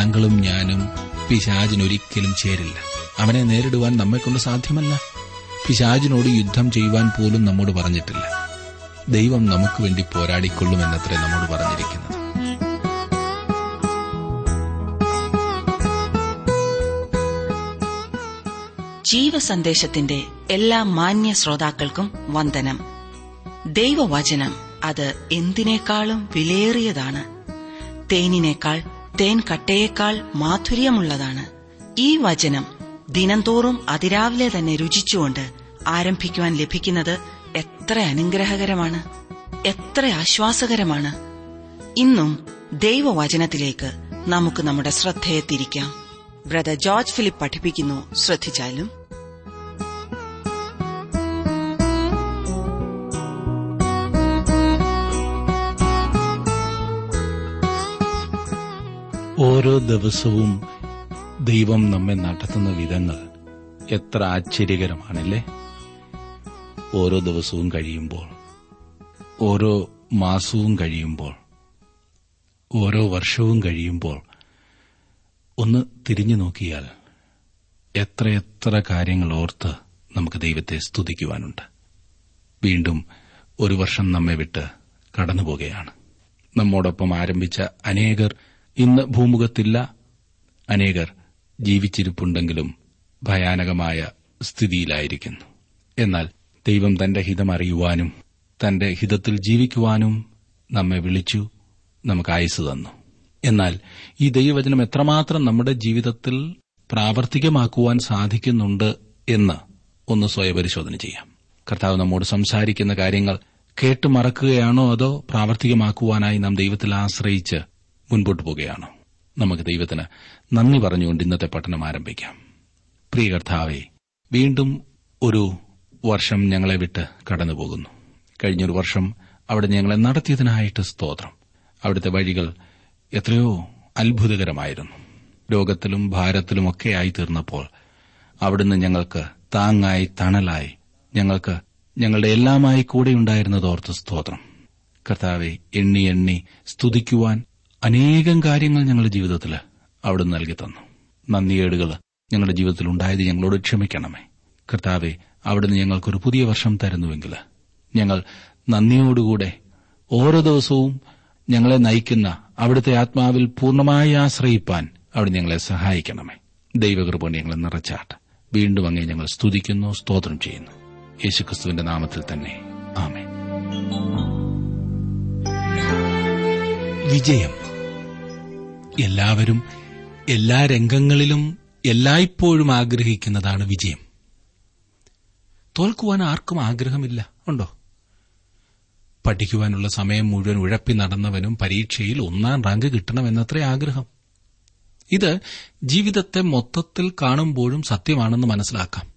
താങ്കളും ഞാനും പിശാചിനൊരിക്കലും ചേരില്ല അവനെ നേരിടുവാൻ നമ്മെക്കൊണ്ട് സാധ്യമല്ല പിശാചിനോട് യുദ്ധം ചെയ്യുവാൻ പോലും നമ്മോട് പറഞ്ഞിട്ടില്ല ദൈവം നമുക്ക് വേണ്ടി പോരാടിക്കൊള്ളുമെന്നത്രേ നമ്മോട് പറഞ്ഞിരിക്കുന്നത് ജീവസന്ദേശത്തിന്റെ എല്ലാ മാന്യ ശ്രോതാക്കൾക്കും വന്ദനം ദൈവവചനം അത് എന്തിനേക്കാളും വിലയേറിയതാണ് തേനിനേക്കാൾ തേൻ കട്ടയേക്കാൾ മാധുര്യമുള്ളതാണ് ഈ വചനം ദിനംതോറും അതിരാവിലെ തന്നെ രുചിച്ചുകൊണ്ട് ആരംഭിക്കുവാൻ ലഭിക്കുന്നത് എത്ര അനുഗ്രഹകരമാണ് എത്ര ആശ്വാസകരമാണ് ഇന്നും ദൈവവചനത്തിലേക്ക് നമുക്ക് നമ്മുടെ ശ്രദ്ധയെ തിരിക്കാം ബ്രദർ ജോർജ് ഫിലിപ്പ് പഠിപ്പിക്കുന്നു ശ്രദ്ധിച്ചാലും ഓരോ ദിവസവും ദൈവം നമ്മെ നടത്തുന്ന വിധങ്ങൾ എത്ര ആശ്ചര്യകരമാണല്ലേ ഓരോ ദിവസവും കഴിയുമ്പോൾ ഓരോ മാസവും കഴിയുമ്പോൾ ഓരോ വർഷവും കഴിയുമ്പോൾ ഒന്ന് തിരിഞ്ഞു നോക്കിയാൽ എത്രയെത്ര കാര്യങ്ങൾ ഓർത്ത് നമുക്ക് ദൈവത്തെ സ്തുതിക്കുവാനുണ്ട് വീണ്ടും ഒരു വർഷം നമ്മെ വിട്ട് കടന്നുപോകുകയാണ് നമ്മോടൊപ്പം ആരംഭിച്ച അനേകർ ഇന്ന് ഭൂമുഖത്തില്ല അനേകർ ജീവിച്ചിരിപ്പുണ്ടെങ്കിലും ഭയാനകമായ സ്ഥിതിയിലായിരിക്കുന്നു എന്നാൽ ദൈവം തന്റെ ഹിതം അറിയുവാനും തന്റെ ഹിതത്തിൽ ജീവിക്കുവാനും നമ്മെ വിളിച്ചു നമുക്ക് ആയുസ് തന്നു എന്നാൽ ഈ ദൈവവചനം എത്രമാത്രം നമ്മുടെ ജീവിതത്തിൽ പ്രാവർത്തികമാക്കുവാൻ സാധിക്കുന്നുണ്ട് എന്ന് ഒന്ന് സ്വയപരിശോധന ചെയ്യാം കർത്താവ് നമ്മോട് സംസാരിക്കുന്ന കാര്യങ്ങൾ കേട്ട് മറക്കുകയാണോ അതോ പ്രാവർത്തികമാക്കുവാനായി നാം ദൈവത്തിൽ ആശ്രയിച്ച് മുൻപോട്ട് പോകുകയാണോ നമുക്ക് ദൈവത്തിന് നന്ദി പറഞ്ഞുകൊണ്ട് ഇന്നത്തെ പഠനം ആരംഭിക്കാം പ്രിയ കർത്താവെ വീണ്ടും ഒരു വർഷം ഞങ്ങളെ വിട്ട് കടന്നുപോകുന്നു കഴിഞ്ഞൊരു വർഷം അവിടെ ഞങ്ങളെ നടത്തിയതിനായിട്ട് സ്തോത്രം അവിടുത്തെ വഴികൾ എത്രയോ അത്ഭുതകരമായിരുന്നു രോഗത്തിലും ഭാരത്തിലുമൊക്കെ ആയി തീർന്നപ്പോൾ അവിടുന്ന് ഞങ്ങൾക്ക് താങ്ങായി തണലായി ഞങ്ങൾക്ക് ഞങ്ങളുടെ എല്ലാമായി കൂടെയുണ്ടായിരുന്നത് ഓർത്ത് സ്തോത്രം കർത്താവെ എണ്ണി എണ്ണി സ്തുതിക്കുവാൻ അനേകം കാര്യങ്ങൾ ഞങ്ങളുടെ ജീവിതത്തിൽ അവിടുന്ന് നൽകി തന്നു നന്ദിയേടുകൾ ഞങ്ങളുടെ ജീവിതത്തിൽ ഉണ്ടായത് ഞങ്ങളോട് ക്ഷമിക്കണമേ കർത്താവെ അവിടുന്ന് ഞങ്ങൾക്കൊരു പുതിയ വർഷം തരുന്നുവെങ്കിൽ ഞങ്ങൾ നന്ദിയോടുകൂടെ ഓരോ ദിവസവും ഞങ്ങളെ നയിക്കുന്ന അവിടുത്തെ ആത്മാവിൽ പൂർണ്ണമായി ആശ്രയിപ്പാൻ അവിടെ ഞങ്ങളെ സഹായിക്കണമേ ദൈവകൃപ ഞങ്ങളെ നിറച്ചാട്ട് വീണ്ടും അങ്ങേ ഞങ്ങൾ സ്തുതിക്കുന്നു സ്തോത്രം ചെയ്യുന്നു യേശുക്രിസ്തുവിന്റെ നാമത്തിൽ തന്നെ ആമേ വിജയം എല്ലാവരും എല്ലാ രംഗങ്ങളിലും എല്ലായ്പ്പോഴും ആഗ്രഹിക്കുന്നതാണ് വിജയം തോൽക്കുവാൻ ആർക്കും ആഗ്രഹമില്ല ഉണ്ടോ പഠിക്കുവാനുള്ള സമയം മുഴുവൻ ഉഴപ്പി നടന്നവനും പരീക്ഷയിൽ ഒന്നാം റാങ്ക് കിട്ടണമെന്നത്രേ ആഗ്രഹം ഇത് ജീവിതത്തെ മൊത്തത്തിൽ കാണുമ്പോഴും സത്യമാണെന്ന് മനസ്സിലാക്കാം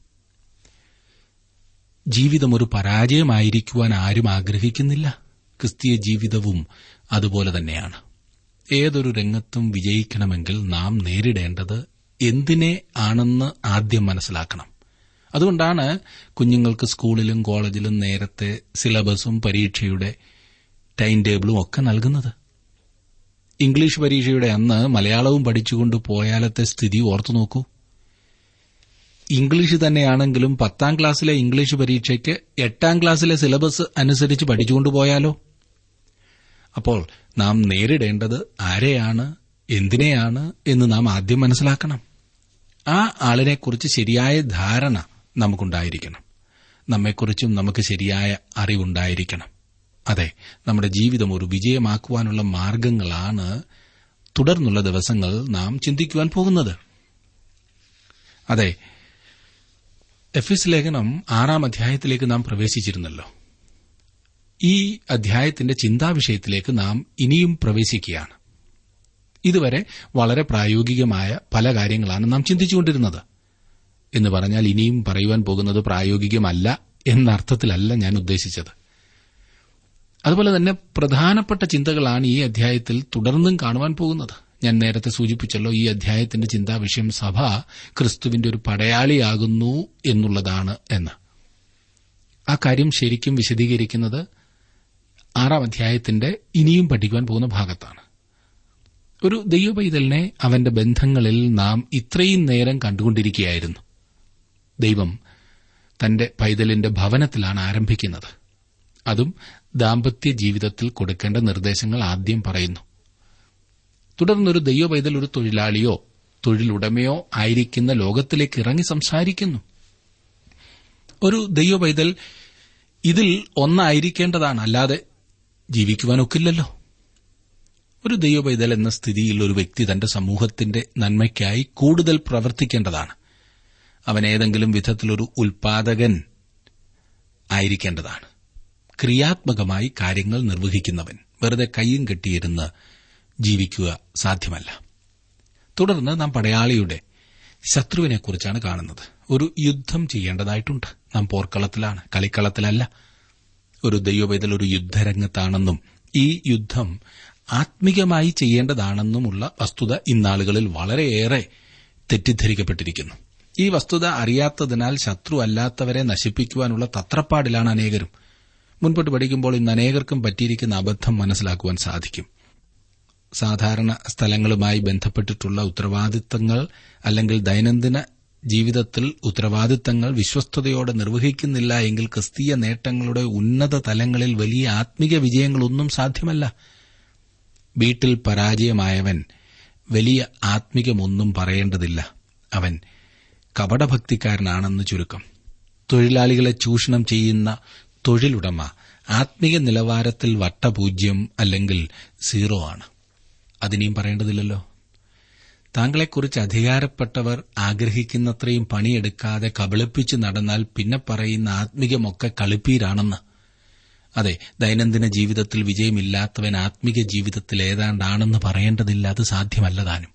ജീവിതം ഒരു പരാജയമായിരിക്കുവാൻ ആരും ആഗ്രഹിക്കുന്നില്ല ക്രിസ്തീയ ജീവിതവും അതുപോലെ തന്നെയാണ് ഏതൊരു രംഗത്തും വിജയിക്കണമെങ്കിൽ നാം നേരിടേണ്ടത് എന്തിനെ ആണെന്ന് ആദ്യം മനസ്സിലാക്കണം അതുകൊണ്ടാണ് കുഞ്ഞുങ്ങൾക്ക് സ്കൂളിലും കോളേജിലും നേരത്തെ സിലബസും പരീക്ഷയുടെ ടൈം ടേബിളും ഒക്കെ നൽകുന്നത് ഇംഗ്ലീഷ് പരീക്ഷയുടെ അന്ന് മലയാളവും പഠിച്ചുകൊണ്ട് പോയാലത്തെ സ്ഥിതി ഓർത്തു നോക്കൂ ഇംഗ്ലീഷ് തന്നെയാണെങ്കിലും പത്താം ക്ലാസ്സിലെ ഇംഗ്ലീഷ് പരീക്ഷയ്ക്ക് എട്ടാം ക്ലാസ്സിലെ സിലബസ് അനുസരിച്ച് പഠിച്ചുകൊണ്ട് പോയാലോ അപ്പോൾ നാം നേരിടേണ്ടത് ആരെയാണ് എന്തിനെയാണ് എന്ന് നാം ആദ്യം മനസ്സിലാക്കണം ആ ആളിനെക്കുറിച്ച് ശരിയായ ധാരണ നമുക്കുണ്ടായിരിക്കണം നമ്മെക്കുറിച്ചും നമുക്ക് ശരിയായ അറിവുണ്ടായിരിക്കണം അതെ നമ്മുടെ ജീവിതം ഒരു വിജയമാക്കുവാനുള്ള മാർഗങ്ങളാണ് തുടർന്നുള്ള ദിവസങ്ങൾ നാം ചിന്തിക്കുവാൻ പോകുന്നത് അതെ എഫ് എസ് ലേഖനം ആറാം അധ്യായത്തിലേക്ക് നാം പ്രവേശിച്ചിരുന്നല്ലോ ഈ അധ്യായത്തിന്റെ ചിന്താവിഷയത്തിലേക്ക് നാം ഇനിയും പ്രവേശിക്കുകയാണ് ഇതുവരെ വളരെ പ്രായോഗികമായ പല കാര്യങ്ങളാണ് നാം ചിന്തിച്ചുകൊണ്ടിരുന്നത് എന്ന് പറഞ്ഞാൽ ഇനിയും പറയുവാൻ പോകുന്നത് പ്രായോഗികമല്ല എന്ന അർത്ഥത്തിലല്ല ഞാൻ ഉദ്ദേശിച്ചത് അതുപോലെ തന്നെ പ്രധാനപ്പെട്ട ചിന്തകളാണ് ഈ അധ്യായത്തിൽ തുടർന്നും കാണുവാൻ പോകുന്നത് ഞാൻ നേരത്തെ സൂചിപ്പിച്ചല്ലോ ഈ അധ്യായത്തിന്റെ ചിന്താവിഷയം സഭ ക്രിസ്തുവിന്റെ ഒരു പടയാളിയാകുന്നു എന്നുള്ളതാണ് എന്ന് ആ കാര്യം ശരിക്കും വിശദീകരിക്കുന്നത് ആറാം അധ്യായത്തിന്റെ ഇനിയും പഠിക്കുവാൻ പോകുന്ന ഭാഗത്താണ് ഒരു ദൈവപൈതലിനെ അവന്റെ ബന്ധങ്ങളിൽ നാം ഇത്രയും നേരം കണ്ടുകൊണ്ടിരിക്കുകയായിരുന്നു ദൈവം തന്റെ പൈതലിന്റെ ഭവനത്തിലാണ് ആരംഭിക്കുന്നത് അതും ദാമ്പത്യ ജീവിതത്തിൽ കൊടുക്കേണ്ട നിർദ്ദേശങ്ങൾ ആദ്യം പറയുന്നു തുടർന്നൊരു ദൈവപൈതൽ ഒരു തൊഴിലാളിയോ തൊഴിലുടമയോ ആയിരിക്കുന്ന ലോകത്തിലേക്ക് ഇറങ്ങി സംസാരിക്കുന്നു ഒരു ദൈവപൈതൽ ഇതിൽ ഒന്നായിരിക്കേണ്ടതാണ് അല്ലാതെ ജീവിക്കുവാനൊക്കില്ലല്ലോ ഒരു ദൈവപൈതൽ എന്ന സ്ഥിതിയിൽ ഒരു വ്യക്തി തന്റെ സമൂഹത്തിന്റെ നന്മയ്ക്കായി കൂടുതൽ പ്രവർത്തിക്കേണ്ടതാണ് അവൻ ഏതെങ്കിലും വിധത്തിലൊരു ഉൽപാദകൻ ആയിരിക്കേണ്ടതാണ് ക്രിയാത്മകമായി കാര്യങ്ങൾ നിർവഹിക്കുന്നവൻ വെറുതെ കൈയും കെട്ടിയിരുന്ന് ജീവിക്കുക സാധ്യമല്ല തുടർന്ന് നാം പടയാളിയുടെ ശത്രുവിനെക്കുറിച്ചാണ് കാണുന്നത് ഒരു യുദ്ധം ചെയ്യേണ്ടതായിട്ടുണ്ട് നാം പോർക്കളത്തിലാണ് കളിക്കളത്തിലല്ല ഒരു ദൈവവേദൽ ഒരു യുദ്ധരംഗത്താണെന്നും ഈ യുദ്ധം ആത്മികമായി ചെയ്യേണ്ടതാണെന്നുമുള്ള വസ്തുത ഇന്നാളുകളിൽ വളരെയേറെ തെറ്റിദ്ധരിക്കപ്പെട്ടിരിക്കുന്നു ഈ വസ്തുത അറിയാത്തതിനാൽ ശത്രു അല്ലാത്തവരെ നശിപ്പിക്കുവാനുള്ള തത്രപ്പാടിലാണ് അനേകരും മുൻപോട്ട് പഠിക്കുമ്പോൾ ഇന്ന് അനേകർക്കും പറ്റിയിരിക്കുന്ന അബദ്ധം മനസ്സിലാക്കുവാൻ സാധിക്കും സാധാരണ സ്ഥലങ്ങളുമായി ബന്ധപ്പെട്ടിട്ടുള്ള ഉത്തരവാദിത്തങ്ങൾ അല്ലെങ്കിൽ ദൈനംദിന ജീവിതത്തിൽ ഉത്തരവാദിത്തങ്ങൾ വിശ്വസ്തയോടെ നിർവഹിക്കുന്നില്ല എങ്കിൽ ക്രിസ്തീയ നേട്ടങ്ങളുടെ ഉന്നത തലങ്ങളിൽ വലിയ ആത്മിക വിജയങ്ങളൊന്നും സാധ്യമല്ല വീട്ടിൽ പരാജയമായവൻ വലിയ ആത്മികമൊന്നും പറയേണ്ടതില്ല അവൻ കപടഭക്തിക്കാരനാണെന്ന് ചുരുക്കം തൊഴിലാളികളെ ചൂഷണം ചെയ്യുന്ന തൊഴിലുടമ ആത്മിക നിലവാരത്തിൽ വട്ടപൂജ്യം അല്ലെങ്കിൽ സീറോ ആണ് അതിനെയും പറയേണ്ടതില്ലല്ലോ താങ്കളെക്കുറിച്ച് അധികാരപ്പെട്ടവർ ആഗ്രഹിക്കുന്നത്രയും പണിയെടുക്കാതെ കബളിപ്പിച്ച് നടന്നാൽ പിന്നെ പറയുന്ന ആത്മികമൊക്കെ കളിപ്പീരാണെന്ന് അതെ ദൈനംദിന ജീവിതത്തിൽ വിജയമില്ലാത്തവൻ ആത്മിക ജീവിതത്തിൽ ഏതാണ്ടാണെന്ന് പറയേണ്ടതില്ല അത് സാധ്യമല്ലതാനും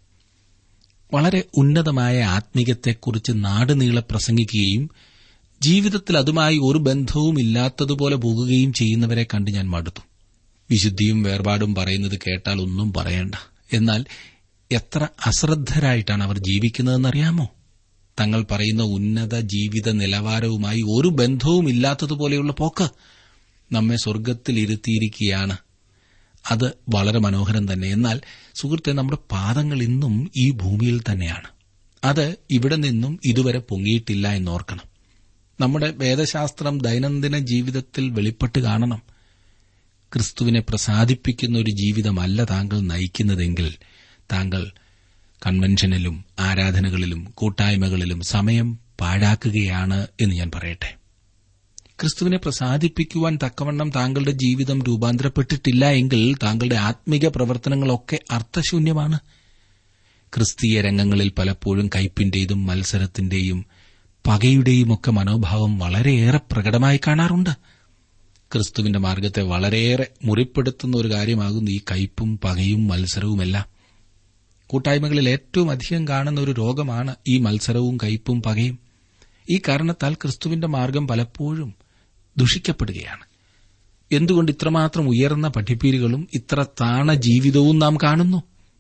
വളരെ ഉന്നതമായ ആത്മീയത്തെക്കുറിച്ച് നാടുനീളെ പ്രസംഗിക്കുകയും ജീവിതത്തിൽ അതുമായി ഒരു ബന്ധവും ഇല്ലാത്തതുപോലെ പോകുകയും ചെയ്യുന്നവരെ കണ്ട് ഞാൻ മടുത്തു വിശുദ്ധിയും വേർപാടും പറയുന്നത് കേട്ടാൽ ഒന്നും പറയണ്ട എന്നാൽ എത്ര അശ്രദ്ധരായിട്ടാണ് അവർ ജീവിക്കുന്നതെന്നറിയാമോ തങ്ങൾ പറയുന്ന ഉന്നത ജീവിത നിലവാരവുമായി ഒരു ബന്ധവും ഇല്ലാത്തതുപോലെയുള്ള പോക്ക് നമ്മെ സ്വർഗത്തിൽ ഇരുത്തിയിരിക്കുകയാണ് അത് വളരെ മനോഹരം തന്നെ എന്നാൽ സുഹൃത്തെ നമ്മുടെ പാദങ്ങൾ ഇന്നും ഈ ഭൂമിയിൽ തന്നെയാണ് അത് ഇവിടെ നിന്നും ഇതുവരെ പൊങ്ങിയിട്ടില്ല എന്നോർക്കണം നമ്മുടെ വേദശാസ്ത്രം ദൈനംദിന ജീവിതത്തിൽ വെളിപ്പെട്ട് കാണണം ക്രിസ്തുവിനെ പ്രസാദിപ്പിക്കുന്ന ഒരു ജീവിതമല്ല താങ്കൾ നയിക്കുന്നതെങ്കിൽ താങ്കൾ കൺവെൻഷനിലും ആരാധനകളിലും കൂട്ടായ്മകളിലും സമയം പാഴാക്കുകയാണ് എന്ന് ഞാൻ പറയട്ടെ ക്രിസ്തുവിനെ പ്രസാദിപ്പിക്കുവാൻ തക്കവണ്ണം താങ്കളുടെ ജീവിതം രൂപാന്തരപ്പെട്ടിട്ടില്ല എങ്കിൽ താങ്കളുടെ ആത്മിക പ്രവർത്തനങ്ങളൊക്കെ അർത്ഥശൂന്യമാണ് ക്രിസ്തീയ രംഗങ്ങളിൽ പലപ്പോഴും കയ്പിന്റേതും മത്സരത്തിന്റെയും പകയുടെയുമൊക്കെ മനോഭാവം വളരെയേറെ പ്രകടമായി കാണാറുണ്ട് ക്രിസ്തുവിന്റെ മാർഗത്തെ വളരെയേറെ മുറിപ്പെടുത്തുന്ന ഒരു കാര്യമാകുന്നു ഈ കയ്പും പകയും മത്സരവുമെല്ലാം കൂട്ടായ്മകളിൽ ഏറ്റവും അധികം കാണുന്ന ഒരു രോഗമാണ് ഈ മത്സരവും കയ്പും പകയും ഈ കാരണത്താൽ ക്രിസ്തുവിന്റെ മാർഗം പലപ്പോഴും ദുഷിക്കപ്പെടുകയാണ് എന്തുകൊണ്ട് ഇത്രമാത്രം ഉയർന്ന പഠിപ്പീരുകളും ഇത്ര താണ ജീവിതവും നാം കാണുന്നു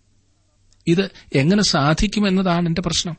ഇത് എങ്ങനെ സാധിക്കുമെന്നതാണ് എന്റെ പ്രശ്നം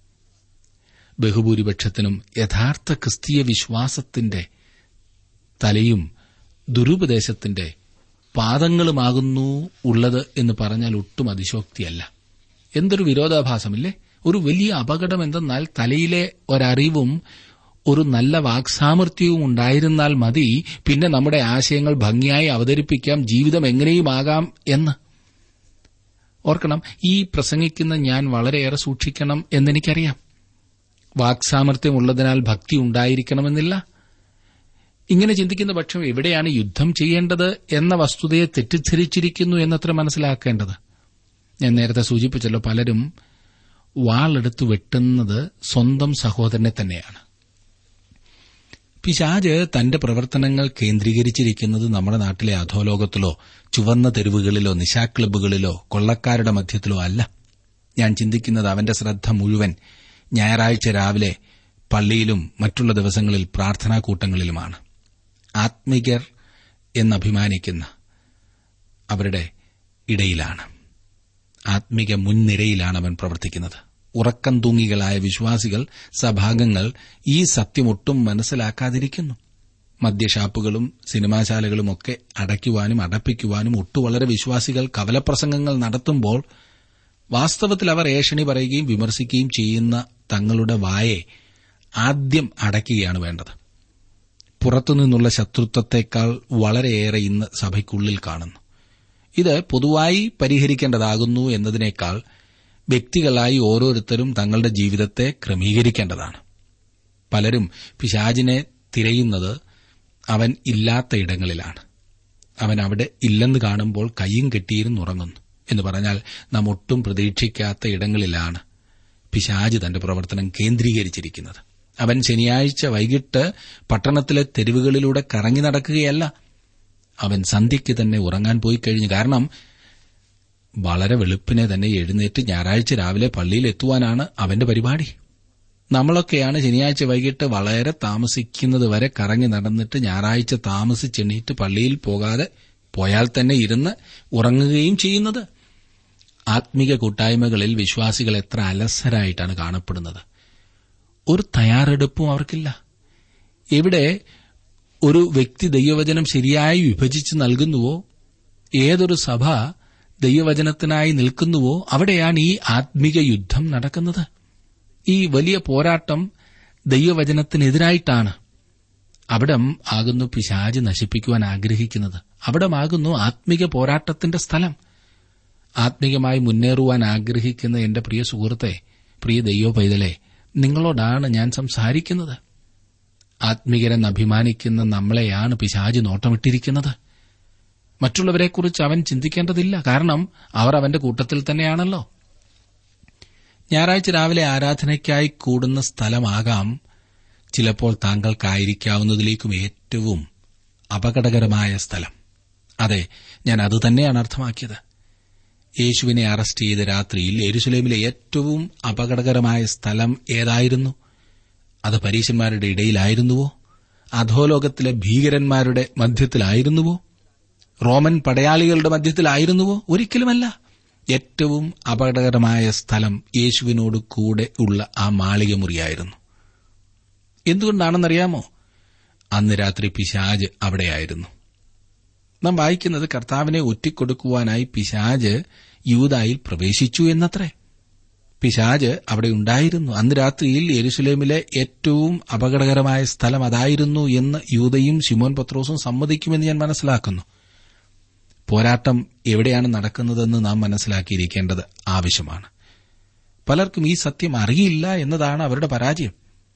ബഹുഭൂരിപക്ഷത്തിനും യഥാർത്ഥ ക്രിസ്തീയ വിശ്വാസത്തിന്റെ തലയും ദുരുപദേശത്തിന്റെ പാദങ്ങളുമാകുന്നു ഉള്ളത് എന്ന് പറഞ്ഞാൽ ഒട്ടും അതിശോക്തിയല്ല എന്തൊരു വിരോധാഭാസമില്ലേ ഒരു വലിയ അപകടം എന്തെന്നാൽ തലയിലെ ഒരറിവും ഒരു നല്ല വാക്സാമർത്ഥ്യവും ഉണ്ടായിരുന്നാൽ മതി പിന്നെ നമ്മുടെ ആശയങ്ങൾ ഭംഗിയായി അവതരിപ്പിക്കാം ജീവിതം എങ്ങനെയുമാകാം എന്ന് ഓർക്കണം ഈ പ്രസംഗിക്കുന്ന ഞാൻ വളരെയേറെ സൂക്ഷിക്കണം എന്നെനിക്കറിയാം വാക്സാമർത്ഥ്യമുള്ളതിനാൽ ഭക്തി ഉണ്ടായിരിക്കണമെന്നില്ല ഇങ്ങനെ ചിന്തിക്കുന്ന പക്ഷം എവിടെയാണ് യുദ്ധം ചെയ്യേണ്ടത് എന്ന വസ്തുതയെ തെറ്റിദ്ധരിച്ചിരിക്കുന്നു എന്നത്ര മനസ്സിലാക്കേണ്ടത് ഞാൻ നേരത്തെ സൂചിപ്പിച്ചല്ലോ പലരും വാളെടുത്ത് വെട്ടുന്നത് സ്വന്തം സഹോദരനെ തന്നെയാണ് പിശാജ് തന്റെ പ്രവർത്തനങ്ങൾ കേന്ദ്രീകരിച്ചിരിക്കുന്നത് നമ്മുടെ നാട്ടിലെ അധോലോകത്തിലോ ചുവന്ന തെരുവുകളിലോ നിശാക്ലബ്ബുകളിലോ കൊള്ളക്കാരുടെ മധ്യത്തിലോ അല്ല ഞാൻ ചിന്തിക്കുന്നത് അവന്റെ ശ്രദ്ധ മുഴുവൻ ഞായറാഴ്ച രാവിലെ പള്ളിയിലും മറ്റുള്ള ദിവസങ്ങളിൽ പ്രാർത്ഥനാ കൂട്ടങ്ങളിലുമാണ് ആത്മികർ എന്നഭിമാനിക്കുന്ന അവരുടെ ഇടയിലാണ് ആത്മിക മുൻനിരയിലാണ് അവൻ പ്രവർത്തിക്കുന്നത് ഉറക്കം തൂങ്ങികളായ വിശ്വാസികൾ സഭാംഗങ്ങൾ ഈ സത്യമൊട്ടും മനസ്സിലാക്കാതിരിക്കുന്നു മദ്യഷാപ്പുകളും സിനിമാശാലകളും ഒക്കെ അടയ്ക്കുവാനും അടപ്പിക്കുവാനും ഒട്ടു വളരെ വിശ്വാസികൾ കവലപ്രസംഗങ്ങൾ നടത്തുമ്പോൾ വാസ്തവത്തിൽ അവർ ഏഷണി പറയുകയും വിമർശിക്കുകയും ചെയ്യുന്ന തങ്ങളുടെ വായെ ആദ്യം അടയ്ക്കുകയാണ് വേണ്ടത് പുറത്തുനിന്നുള്ള ശത്രുത്വത്തെക്കാൾ വളരെയേറെ ഇന്ന് സഭയ്ക്കുള്ളിൽ കാണുന്നു ഇത് പൊതുവായി പരിഹരിക്കേണ്ടതാകുന്നു എന്നതിനേക്കാൾ വ്യക്തികളായി ഓരോരുത്തരും തങ്ങളുടെ ജീവിതത്തെ ക്രമീകരിക്കേണ്ടതാണ് പലരും പിശാചിനെ തിരയുന്നത് അവൻ ഇല്ലാത്ത ഇടങ്ങളിലാണ് അവൻ അവിടെ ഇല്ലെന്ന് കാണുമ്പോൾ കൈയും കെട്ടിയിരുന്നുറങ്ങുന്നു എന്ന് പറഞ്ഞാൽ നാം ഒട്ടും പ്രതീക്ഷിക്കാത്ത ഇടങ്ങളിലാണ് പിശാജ് തന്റെ പ്രവർത്തനം കേന്ദ്രീകരിച്ചിരിക്കുന്നത് അവൻ ശനിയാഴ്ച വൈകിട്ട് പട്ടണത്തിലെ തെരുവുകളിലൂടെ കറങ്ങി നടക്കുകയല്ല അവൻ സന്ധ്യയ്ക്ക് തന്നെ ഉറങ്ങാൻ പോയി കഴിഞ്ഞു കാരണം വളരെ വെളുപ്പിനെ തന്നെ എഴുന്നേറ്റ് ഞായറാഴ്ച രാവിലെ പള്ളിയിൽ എത്തുവാനാണ് അവന്റെ പരിപാടി നമ്മളൊക്കെയാണ് ശനിയാഴ്ച വൈകിട്ട് വളരെ താമസിക്കുന്നത് വരെ കറങ്ങി നടന്നിട്ട് ഞായറാഴ്ച താമസിച്ചെണീറ്റ് പള്ളിയിൽ പോകാതെ പോയാൽ തന്നെ ഇരുന്ന് ഉറങ്ങുകയും ചെയ്യുന്നത് ആത്മീക കൂട്ടായ്മകളിൽ വിശ്വാസികൾ എത്ര അലസരായിട്ടാണ് കാണപ്പെടുന്നത് ഒരു തയ്യാറെടുപ്പും അവർക്കില്ല എവിടെ ഒരു വ്യക്തി ദൈവവചനം ശരിയായി വിഭജിച്ച് നൽകുന്നുവോ ഏതൊരു സഭ ദൈവവചനത്തിനായി നിൽക്കുന്നുവോ അവിടെയാണ് ഈ ആത്മീക യുദ്ധം നടക്കുന്നത് ഈ വലിയ പോരാട്ടം ദൈവവചനത്തിനെതിരായിട്ടാണ് അവിടം ആകുന്നു പിശാജ് നശിപ്പിക്കുവാൻ ആഗ്രഹിക്കുന്നത് അവിടമാകുന്നു ആത്മീക പോരാട്ടത്തിന്റെ സ്ഥലം ആത്മീകമായി മുന്നേറുവാൻ ആഗ്രഹിക്കുന്ന എന്റെ പ്രിയ സുഹൃത്തെ പ്രിയ ദൈവ പൈതലെ നിങ്ങളോടാണ് ഞാൻ സംസാരിക്കുന്നത് ആത്മീകരെന്ന് അഭിമാനിക്കുന്ന നമ്മളെയാണ് പിശാജ് നോട്ടമിട്ടിരിക്കുന്നത് മറ്റുള്ളവരെക്കുറിച്ച് അവൻ ചിന്തിക്കേണ്ടതില്ല കാരണം അവർ അവന്റെ കൂട്ടത്തിൽ തന്നെയാണല്ലോ ഞായറാഴ്ച രാവിലെ ആരാധനയ്ക്കായി കൂടുന്ന സ്ഥലമാകാം ചിലപ്പോൾ താങ്കൾക്കായിരിക്കാവുന്നതിലേക്കും ഏറ്റവും അപകടകരമായ സ്ഥലം അതെ ഞാൻ അതുതന്നെയാണ് അർത്ഥമാക്കിയത് യേശുവിനെ അറസ്റ്റ് ചെയ്ത രാത്രിയിൽ എരുസലേമിലെ ഏറ്റവും അപകടകരമായ സ്ഥലം ഏതായിരുന്നു അത് പരീശന്മാരുടെ ഇടയിലായിരുന്നുവോ അധോലോകത്തിലെ ഭീകരന്മാരുടെ മധ്യത്തിലായിരുന്നുവോ റോമൻ പടയാളികളുടെ മധ്യത്തിലായിരുന്നുവോ ഒരിക്കലുമല്ല ഏറ്റവും അപകടകരമായ സ്ഥലം യേശുവിനോട് കൂടെ ഉള്ള ആ മാളിക മുറിയായിരുന്നു എന്തുകൊണ്ടാണെന്നറിയാമോ അന്ന് രാത്രി പിശാജ് അവിടെയായിരുന്നു നാം വായിക്കുന്നത് കർത്താവിനെ ഒറ്റിക്കൊടുക്കുവാനായി പിശാജ് യൂതായിൽ പ്രവേശിച്ചു എന്നത്രേ പിശാജ് അവിടെ ഉണ്ടായിരുന്നു അന്ന് രാത്രിയിൽ യെരുസലേമിലെ ഏറ്റവും അപകടകരമായ സ്ഥലം അതായിരുന്നു എന്ന് യൂതയും ശിമോൻ പത്രോസും സമ്മതിക്കുമെന്ന് ഞാൻ മനസ്സിലാക്കുന്നു പോരാട്ടം എവിടെയാണ് നടക്കുന്നതെന്ന് നാം മനസ്സിലാക്കിയിരിക്കേണ്ടത് ആവശ്യമാണ് പലർക്കും ഈ സത്യം അറിയില്ല എന്നതാണ് അവരുടെ പരാജയം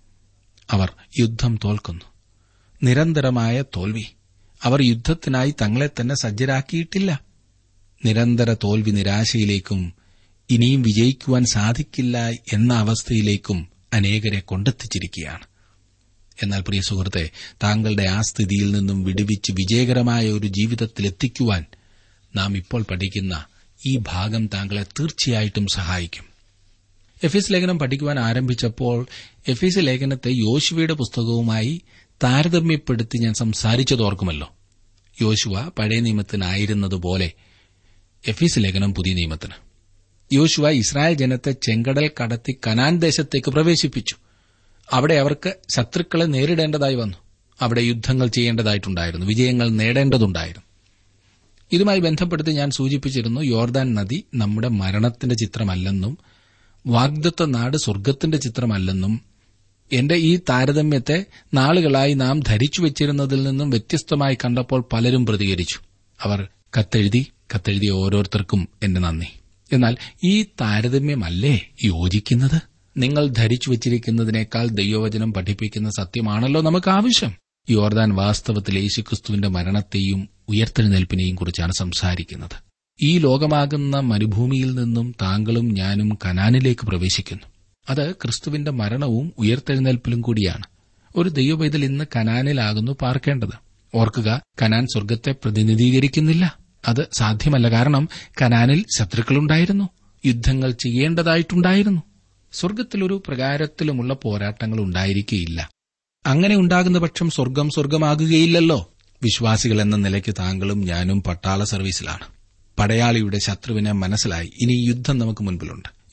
അവർ യുദ്ധം തോൽക്കുന്നു നിരന്തരമായ തോൽവി അവർ യുദ്ധത്തിനായി തങ്ങളെ തന്നെ സജ്ജരാക്കിയിട്ടില്ല നിരന്തര തോൽവി നിരാശയിലേക്കും ഇനിയും വിജയിക്കുവാൻ സാധിക്കില്ല എന്ന അവസ്ഥയിലേക്കും അനേകരെ കൊണ്ടെത്തിച്ചിരിക്കുകയാണ് എന്നാൽ പ്രിയ സുഹൃത്തെ താങ്കളുടെ ആ സ്ഥിതിയിൽ നിന്നും വിടുവിച്ച് വിജയകരമായ ഒരു ജീവിതത്തിലെത്തിക്കുവാൻ നാം ഇപ്പോൾ പഠിക്കുന്ന ഈ ഭാഗം താങ്കളെ തീർച്ചയായിട്ടും സഹായിക്കും എഫീസ് ലേഖനം പഠിക്കുവാൻ ആരംഭിച്ചപ്പോൾ എഫീസ് ലേഖനത്തെ യോശുവയുടെ പുസ്തകവുമായി താരതമ്യപ്പെടുത്തി ഞാൻ സംസാരിച്ചതോർക്കുമല്ലോ യോശുവ പഴയ നിയമത്തിനായിരുന്നതുപോലെ എഫീസ് ലേഖനം പുതിയ നിയമത്തിന് യോശുവ ഇസ്രായേൽ ജനത്തെ ചെങ്കടൽ കടത്തി കനാൻ ദേശത്തേക്ക് പ്രവേശിപ്പിച്ചു അവിടെ അവർക്ക് ശത്രുക്കളെ നേരിടേണ്ടതായി വന്നു അവിടെ യുദ്ധങ്ങൾ ചെയ്യേണ്ടതായിട്ടുണ്ടായിരുന്നു വിജയങ്ങൾ നേടേണ്ടതുണ്ടായിരുന്നു ഇതുമായി ബന്ധപ്പെടുത്തി ഞാൻ സൂചിപ്പിച്ചിരുന്നു യോർദാൻ നദി നമ്മുടെ മരണത്തിന്റെ ചിത്രമല്ലെന്നും വാഗ്ദത്ത നാട് സ്വർഗത്തിന്റെ ചിത്രമല്ലെന്നും എന്റെ ഈ താരതമ്യത്തെ നാളുകളായി നാം ധരിച്ചു വെച്ചിരുന്നതിൽ നിന്നും വ്യത്യസ്തമായി കണ്ടപ്പോൾ പലരും പ്രതികരിച്ചു അവർ കത്തെഴുതി കത്തെഴുതിയ ഓരോരുത്തർക്കും എന്റെ നന്ദി എന്നാൽ ഈ താരതമ്യമല്ലേ യോജിക്കുന്നത് നിങ്ങൾ ധരിച്ചു വച്ചിരിക്കുന്നതിനേക്കാൾ ദൈവവചനം പഠിപ്പിക്കുന്ന സത്യമാണല്ലോ നമുക്ക് ആവശ്യം യോർദാൻ വാസ്തവത്തിൽ യേശുക്രിസ്തുവിന്റെ മരണത്തെയും ഉയർത്തെഴുന്നേൽപ്പിനെയും കുറിച്ചാണ് സംസാരിക്കുന്നത് ഈ ലോകമാകുന്ന മരുഭൂമിയിൽ നിന്നും താങ്കളും ഞാനും കനാനിലേക്ക് പ്രവേശിക്കുന്നു അത് ക്രിസ്തുവിന്റെ മരണവും ഉയർത്തെഴുന്നേൽപ്പിലും കൂടിയാണ് ഒരു ദൈവപൈതൽ ഇന്ന് കനാനിലാകുന്നു പാർക്കേണ്ടത് ഓർക്കുക കനാൻ സ്വർഗത്തെ പ്രതിനിധീകരിക്കുന്നില്ല അത് സാധ്യമല്ല കാരണം കനാനിൽ ശത്രുക്കളുണ്ടായിരുന്നു യുദ്ധങ്ങൾ ചെയ്യേണ്ടതായിട്ടുണ്ടായിരുന്നു സ്വർഗത്തിലൊരു പ്രകാരത്തിലുമുള്ള പോരാട്ടങ്ങൾ ഉണ്ടായിരിക്കുകയില്ല അങ്ങനെ ഉണ്ടാകുന്ന പക്ഷം സ്വർഗം സ്വർഗമാകുകയില്ലല്ലോ വിശ്വാസികൾ എന്ന നിലയ്ക്ക് താങ്കളും ഞാനും പട്ടാള സർവീസിലാണ് പടയാളിയുടെ ശത്രുവിനെ മനസ്സിലായി ഇനി യുദ്ധം നമുക്ക് മുൻപിലുണ്ട്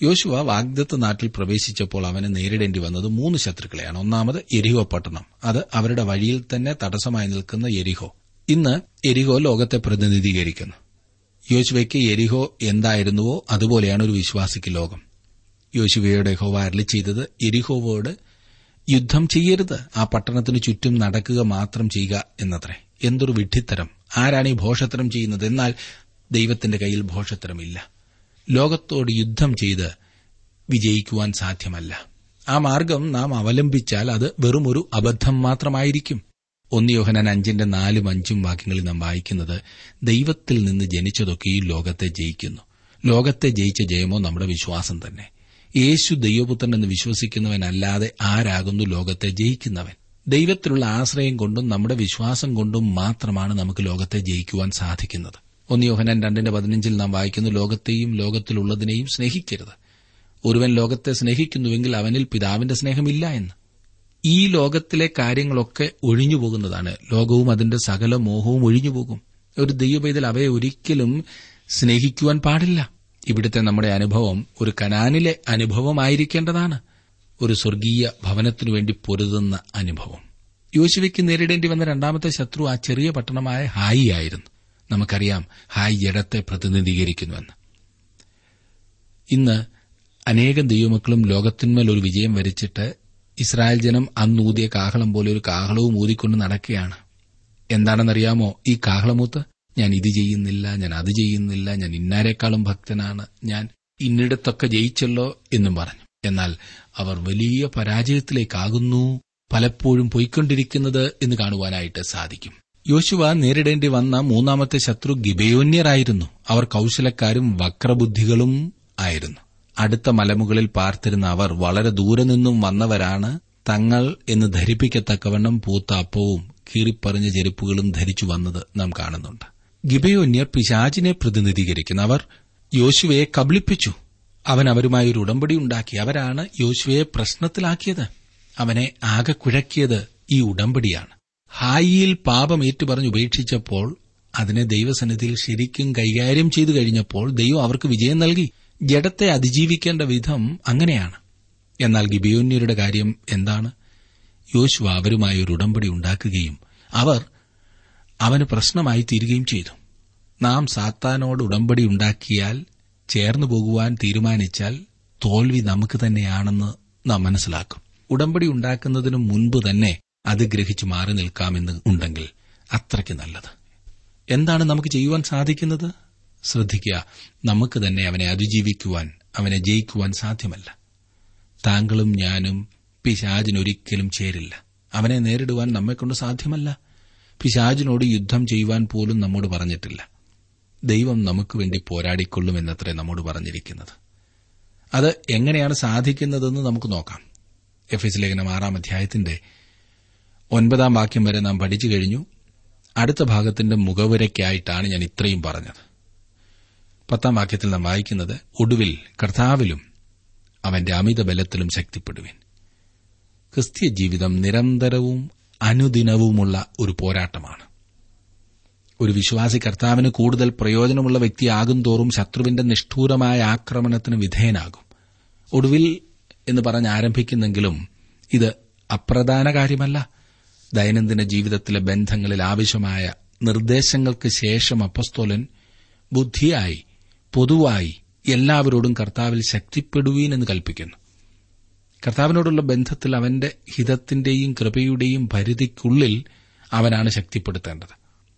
യോശുവ വാഗ്ദത്ത നാട്ടിൽ പ്രവേശിച്ചപ്പോൾ അവന് നേരിടേണ്ടി വന്നത് മൂന്ന് ശത്രുക്കളെയാണ് ഒന്നാമത് എരിഹോ പട്ടണം അത് അവരുടെ വഴിയിൽ തന്നെ തടസ്സമായി നിൽക്കുന്ന എരിഹോ ഇന്ന് എരിഹോ ലോകത്തെ പ്രതിനിധീകരിക്കുന്നു യോശുവയ്ക്ക് എരിഹോ എന്തായിരുന്നുവോ അതുപോലെയാണ് ഒരു വിശ്വാസിക്ക് ലോകം യോശുവയുടെ ഹോവ അരളി ചെയ്തത് എരിഹോവോട് യുദ്ധം ചെയ്യരുത് ആ പട്ടണത്തിന് ചുറ്റും നടക്കുക മാത്രം ചെയ്യുക എന്നത്രേ എന്തൊരു വിഡ്ഢിത്തരം ആരാണ് ഈ ഭോഷത്തരം ചെയ്യുന്നത് എന്നാൽ ദൈവത്തിന്റെ കയ്യിൽ ഭോഷത്തരമില്ല ലോകത്തോട് യുദ്ധം ചെയ്ത് വിജയിക്കുവാൻ സാധ്യമല്ല ആ മാർഗം നാം അവലംബിച്ചാൽ അത് വെറുമൊരു അബദ്ധം മാത്രമായിരിക്കും ഒന്നിയോഹനൻ അഞ്ചിന്റെ നാലും അഞ്ചും വാക്യങ്ങളിൽ നാം വായിക്കുന്നത് ദൈവത്തിൽ നിന്ന് ജനിച്ചതൊക്കെ ഈ ലോകത്തെ ജയിക്കുന്നു ലോകത്തെ ജയിച്ച ജയമോ നമ്മുടെ വിശ്വാസം തന്നെ യേശു ദൈവപുത്രൻ എന്ന് വിശ്വസിക്കുന്നവനല്ലാതെ ആരാകുന്നു ലോകത്തെ ജയിക്കുന്നവൻ ദൈവത്തിലുള്ള ആശ്രയം കൊണ്ടും നമ്മുടെ വിശ്വാസം കൊണ്ടും മാത്രമാണ് നമുക്ക് ലോകത്തെ ജയിക്കുവാൻ സാധിക്കുന്നത് ഒന്നിയോഹനൻ രണ്ടിന്റെ പതിനഞ്ചിൽ നാം വായിക്കുന്നു ലോകത്തെയും ലോകത്തിലുള്ളതിനെയും സ്നേഹിക്കരുത് ഒരുവൻ ലോകത്തെ സ്നേഹിക്കുന്നുവെങ്കിൽ അവനിൽ പിതാവിന്റെ സ്നേഹമില്ല എന്ന് ഈ ലോകത്തിലെ കാര്യങ്ങളൊക്കെ ഒഴിഞ്ഞുപോകുന്നതാണ് ലോകവും അതിന്റെ സകല മോഹവും ഒഴിഞ്ഞുപോകും ഒരു ദൈവപൈതൽ അവയെ ഒരിക്കലും സ്നേഹിക്കുവാൻ പാടില്ല ഇവിടുത്തെ നമ്മുടെ അനുഭവം ഒരു കനാനിലെ അനുഭവമായിരിക്കേണ്ടതാണ് ഒരു സ്വർഗീയ ഭവനത്തിനു വേണ്ടി പൊരുതുന്ന അനുഭവം യോശുവയ്ക്ക് നേരിടേണ്ടി വന്ന രണ്ടാമത്തെ ശത്രു ആ ചെറിയ പട്ടണമായ ഹായി ആയിരുന്നു നമുക്കറിയാം ഹായ് ജഡത്തെ പ്രതിനിധീകരിക്കുന്നുവെന്ന് ഇന്ന് അനേകം ദൈവമക്കളും ലോകത്തിന്മേൽ ഒരു വിജയം വരിച്ചിട്ട് ഇസ്രായേൽ ജനം അന്നൂതിയ കാഹളം പോലെ ഒരു കാഹളവും ഊതിക്കൊണ്ട് നടക്കുകയാണ് എന്താണെന്നറിയാമോ ഈ കാഹളമൂത്ത് ഞാൻ ഇത് ചെയ്യുന്നില്ല ഞാൻ അത് ചെയ്യുന്നില്ല ഞാൻ ഇന്നാരെക്കാളും ഭക്തനാണ് ഞാൻ ഇന്നിടത്തൊക്കെ ജയിച്ചല്ലോ എന്നും പറഞ്ഞു എന്നാൽ അവർ വലിയ പരാജയത്തിലേക്കാകുന്നു പലപ്പോഴും പോയിക്കൊണ്ടിരിക്കുന്നത് എന്ന് കാണുവാനായിട്ട് സാധിക്കും യോശുവ നേരിടേണ്ടി വന്ന മൂന്നാമത്തെ ശത്രു ഗിബയോന്യരായിരുന്നു അവർ കൌശലക്കാരും വക്രബുദ്ധികളും ആയിരുന്നു അടുത്ത മലമുകളിൽ പാർത്തിരുന്ന അവർ വളരെ ദൂരെ നിന്നും വന്നവരാണ് തങ്ങൾ എന്ന് ധരിപ്പിക്കത്തക്കവണ്ണം പൂത്ത അപ്പവും കീറിപ്പറിഞ്ഞ ചെരുപ്പുകളും ധരിച്ചു വന്നത് നാം കാണുന്നുണ്ട് ഗിബയോന്യർ പിശാചിനെ പ്രതിനിധീകരിക്കുന്ന അവർ യോശുവയെ കബളിപ്പിച്ചു അവൻ അവരുമായി ഒരു ഉടമ്പടി ഉണ്ടാക്കി അവരാണ് യോശുവയെ പ്രശ്നത്തിലാക്കിയത് അവനെ ആകെ കുഴക്കിയത് ഈ ഉടമ്പടിയാണ് ഹായിയിൽ പാപം ഏറ്റുപറഞ്ഞ് ഉപേക്ഷിച്ചപ്പോൾ അതിനെ ദൈവസന്നിധിയിൽ ശരിക്കും കൈകാര്യം ചെയ്തു കഴിഞ്ഞപ്പോൾ ദൈവം അവർക്ക് വിജയം നൽകി ജഡത്തെ അതിജീവിക്കേണ്ട വിധം അങ്ങനെയാണ് എന്നാൽ ഗിബിയോന്യരുടെ കാര്യം എന്താണ് യോശുവ അവരുമായി ഒരു ഉടമ്പടി ഉണ്ടാക്കുകയും അവർ അവന് പ്രശ്നമായി തീരുകയും ചെയ്തു നാം സാത്താനോട് ഉടമ്പടി ഉണ്ടാക്കിയാൽ ചേർന്നു പോകുവാൻ തീരുമാനിച്ചാൽ തോൽവി നമുക്ക് തന്നെയാണെന്ന് നാം മനസ്സിലാക്കും ഉടമ്പടി ഉണ്ടാക്കുന്നതിനു മുൻപ് തന്നെ അത് ഗ്രഹിച്ചു മാറി നിൽക്കാമെന്ന് ഉണ്ടെങ്കിൽ അത്രയ്ക്ക് നല്ലത് എന്താണ് നമുക്ക് ചെയ്യുവാൻ സാധിക്കുന്നത് ശ്രദ്ധിക്കുക നമുക്ക് തന്നെ അവനെ അതിജീവിക്കുവാൻ അവനെ ജയിക്കുവാൻ സാധ്യമല്ല താങ്കളും ഞാനും പിശാജിനൊരിക്കലും ചേരില്ല അവനെ നേരിടുവാൻ നമ്മെക്കൊണ്ട് സാധ്യമല്ല പിശാജിനോട് യുദ്ധം ചെയ്യുവാൻ പോലും നമ്മോട് പറഞ്ഞിട്ടില്ല ദൈവം നമുക്ക് വേണ്ടി പോരാടിക്കൊള്ളുമെന്നത്രേ നമ്മോട് പറഞ്ഞിരിക്കുന്നത് അത് എങ്ങനെയാണ് സാധിക്കുന്നതെന്ന് നമുക്ക് നോക്കാം എഫ് എസ് ലേഖനം ആറാം അധ്യായത്തിന്റെ ഒൻപതാം വാക്യം വരെ നാം പഠിച്ചു കഴിഞ്ഞു അടുത്ത ഭാഗത്തിന്റെ മുഖവുരയ്ക്കായിട്ടാണ് ഞാൻ ഇത്രയും പറഞ്ഞത് പത്താം വാക്യത്തിൽ നാം വായിക്കുന്നത് ഒടുവിൽ കർത്താവിലും അവന്റെ അമിത ബലത്തിലും ശക്തിപ്പെടുവിൻ ക്രിസ്തീയ ജീവിതം നിരന്തരവും അനുദിനവുമുള്ള ഒരു പോരാട്ടമാണ് ഒരു വിശ്വാസി കർത്താവിന് കൂടുതൽ പ്രയോജനമുള്ള വ്യക്തിയാകും തോറും ശത്രുവിന്റെ നിഷ്ഠൂരമായ ആക്രമണത്തിന് വിധേയനാകും ഒടുവിൽ എന്ന് പറഞ്ഞ് ആരംഭിക്കുന്നെങ്കിലും ഇത് അപ്രധാന കാര്യമല്ല ദൈനംദിന ജീവിതത്തിലെ ബന്ധങ്ങളിൽ ആവശ്യമായ നിർദ്ദേശങ്ങൾക്ക് ശേഷം അപ്പസ്തോലൻ ബുദ്ധിയായി പൊതുവായി എല്ലാവരോടും കർത്താവിൽ ശക്തിപ്പെടുവീൻ എന്ന് കൽപ്പിക്കുന്നു കർത്താവിനോടുള്ള ബന്ധത്തിൽ അവന്റെ ഹിതത്തിന്റെയും കൃപയുടെയും പരിധിക്കുള്ളിൽ അവനാണ് ശക്തിപ്പെടുത്തേണ്ടത്